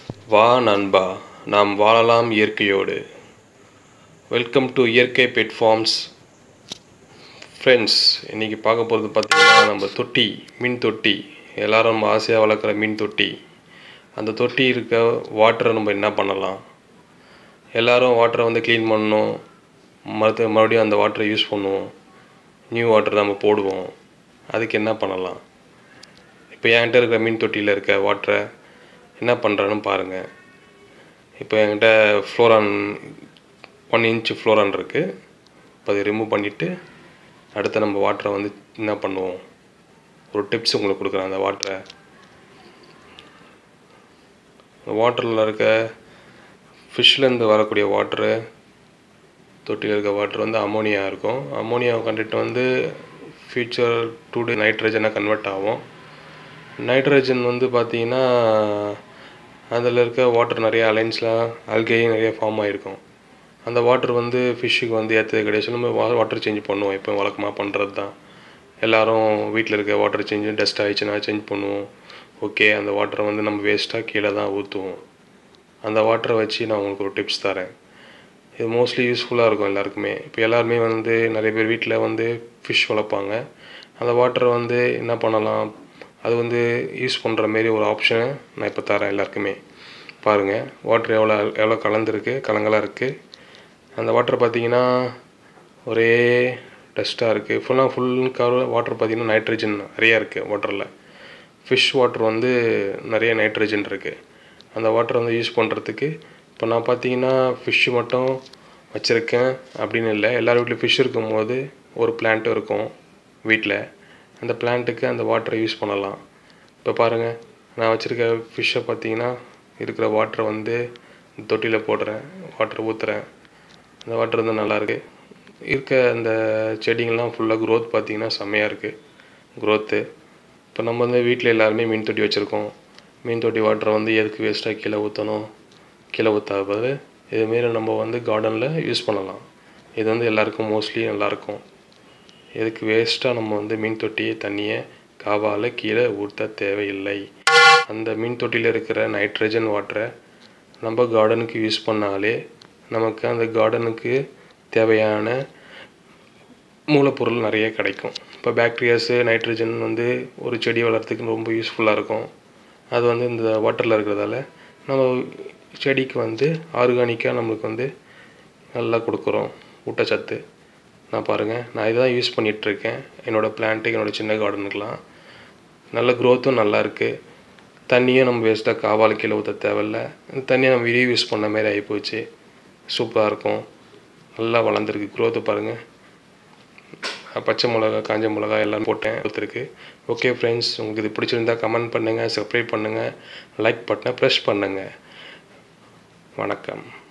வா நண்பா நாம் வாழலாம் இயற்கையோடு வெல்கம் டு இயற்கை பெட் ஃபார்ம்ஸ் ஃப்ரெண்ட்ஸ் இன்றைக்கி பார்க்க போகிறது பார்த்திங்கன்னா நம்ம தொட்டி மீன் தொட்டி எல்லாரும் நம்ம ஆசையாக வளர்க்குற மீன் தொட்டி அந்த தொட்டி இருக்க வாட்டரை நம்ம என்ன பண்ணலாம் எல்லாரும் வாட்டரை வந்து க்ளீன் பண்ணணும் மறுத்து மறுபடியும் அந்த வாட்டரை யூஸ் பண்ணுவோம் நியூ வாட்டர் நம்ம போடுவோம் அதுக்கு என்ன பண்ணலாம் இப்போ என்கிட்ட இருக்கிற மீன் தொட்டியில் இருக்க வாட்டரை என்ன பண்ணுறேன்னு பாருங்கள் இப்போ என்கிட்ட ஃப்ளோரான் ஒன் இன்ச் ஃப்ளோரான் இருக்குது இப்போ அதை ரிமூவ் பண்ணிவிட்டு அடுத்து நம்ம வாட்டரை வந்து என்ன பண்ணுவோம் ஒரு டிப்ஸ் உங்களுக்கு கொடுக்குறேன் அந்த வாட்டரை அந்த வாட்டரில் இருக்க ஃபிஷ்லேருந்து வரக்கூடிய வாட்ரு தொட்டியில் இருக்க வாட்டர் வந்து அமோனியா இருக்கும் அமோனியா கண்டென்ட் வந்து ஃபியூச்சர் டூ டே நைட்ரஜனாக கன்வெர்ட் ஆகும் நைட்ரஜன் வந்து பார்த்தீங்கன்னா அதில் இருக்க வாட்டர் நிறைய அலைன்ஸ்லாம் அல்கே நிறைய ஃபார்ம் ஆகிருக்கும் அந்த வாட்டர் வந்து ஃபிஷ்ஷுக்கு வந்து ஏற்றது கிடையாது நம்ம வா வாட்டர் சேஞ்ச் பண்ணுவோம் இப்போ வழக்கமாக பண்ணுறது தான் எல்லோரும் வீட்டில் இருக்க வாட்டர் சேஞ்சு டஸ்ட் ஆகிடுச்சுன்னா சேஞ்ச் பண்ணுவோம் ஓகே அந்த வாட்டரை வந்து நம்ம வேஸ்ட்டாக கீழே தான் ஊற்றுவோம் அந்த வாட்டரை வச்சு நான் உங்களுக்கு ஒரு டிப்ஸ் தரேன் இது மோஸ்ட்லி யூஸ்ஃபுல்லாக இருக்கும் எல்லாருக்குமே இப்போ எல்லாருமே வந்து நிறைய பேர் வீட்டில் வந்து ஃபிஷ் வளர்ப்பாங்க அந்த வாட்டரை வந்து என்ன பண்ணலாம் அது வந்து யூஸ் பண்ணுற மாரி ஒரு ஆப்ஷனை நான் இப்போ தரேன் எல்லாருக்குமே பாருங்கள் வாட்டர் எவ்வளோ எவ்வளோ கலந்துருக்கு கலங்கலாக இருக்குது அந்த வாட்டர் பார்த்தீங்கன்னா ஒரே டஸ்ட்டாக இருக்குது ஃபுல்லாக ஃபுல் கவர் வாட்டர் பார்த்தீங்கன்னா நைட்ரஜன் நிறையா இருக்குது வாட்டரில் ஃபிஷ் வாட்டர் வந்து நிறைய நைட்ரஜன் இருக்குது அந்த வாட்டரை வந்து யூஸ் பண்ணுறதுக்கு இப்போ நான் பார்த்தீங்கன்னா ஃபிஷ்ஷு மட்டும் வச்சுருக்கேன் அப்படின்னு இல்லை எல்லார் வீட்லேயும் ஃபிஷ் இருக்கும்போது ஒரு பிளான்ட்டும் இருக்கும் வீட்டில் அந்த பிளான்ட்டுக்கு அந்த வாட்டரை யூஸ் பண்ணலாம் இப்போ பாருங்கள் நான் வச்சுருக்க ஃபிஷ்ஷை பார்த்தீங்கன்னா இருக்கிற வாட்டரை வந்து தொட்டியில் போடுறேன் வாட்டர் ஊற்றுறேன் அந்த வாட்டர் வந்து நல்லாயிருக்கு இருக்க அந்த செடிங்கள்லாம் ஃபுல்லாக க்ரோத் பார்த்தீங்கன்னா செம்மையாக இருக்குது க்ரோத்து இப்போ நம்ம வந்து வீட்டில் எல்லாருமே மீன் தொட்டி வச்சுருக்கோம் மீன் தொட்டி வாட்டரை வந்து எதுக்கு வேஸ்ட்டாக கீழே ஊற்றணும் கீழே ஊற்றாத இதுமாரி நம்ம வந்து கார்டனில் யூஸ் பண்ணலாம் இது வந்து எல்லாருக்கும் மோஸ்ட்லி நல்லாயிருக்கும் எதுக்கு வேஸ்ட்டாக நம்ம வந்து மீன் தொட்டி தண்ணியை காவால் கீழே ஊற்ற தேவையில்லை அந்த மீன் தொட்டியில் இருக்கிற நைட்ரஜன் வாட்டரை நம்ம கார்டனுக்கு யூஸ் பண்ணாலே நமக்கு அந்த கார்டனுக்கு தேவையான மூலப்பொருள் நிறைய கிடைக்கும் இப்போ பாக்டீரியாஸு நைட்ரஜன் வந்து ஒரு செடி வளர்கிறதுக்கு ரொம்ப யூஸ்ஃபுல்லாக இருக்கும் அது வந்து இந்த வாட்டரில் இருக்கிறதால நம்ம செடிக்கு வந்து ஆர்கானிக்காக நம்மளுக்கு வந்து நல்லா கொடுக்குறோம் ஊட்டச்சத்து நான் பாருங்கள் நான் இதை தான் யூஸ் பண்ணிகிட்ருக்கேன் என்னோடய பிளான்ட்டுக்கு என்னோடய சின்ன கார்டனுக்கெலாம் நல்ல க்ரோத்தும் நல்லா இருக்குது தண்ணியும் நம்ம வேஸ்ட்டாக காவால் கீழே ஊற்ற தேவையில்ல அந்த தண்ணியை நம்ம ரீயூஸ் பண்ண மாதிரி ஆகிப்போச்சு சூப்பராக இருக்கும் நல்லா வளர்ந்துருக்கு க்ரோத்து பாருங்கள் பச்சை மிளகா காஞ்ச மிளகா எல்லாம் போட்டேன் கொடுத்துருக்கு ஓகே ஃப்ரெண்ட்ஸ் உங்களுக்கு இது பிடிச்சிருந்தா கமெண்ட் பண்ணுங்கள் சப்ஸ்கிரைப் பண்ணுங்கள் லைக் பட்டனை ப்ரெஸ் பண்ணுங்கள் வணக்கம்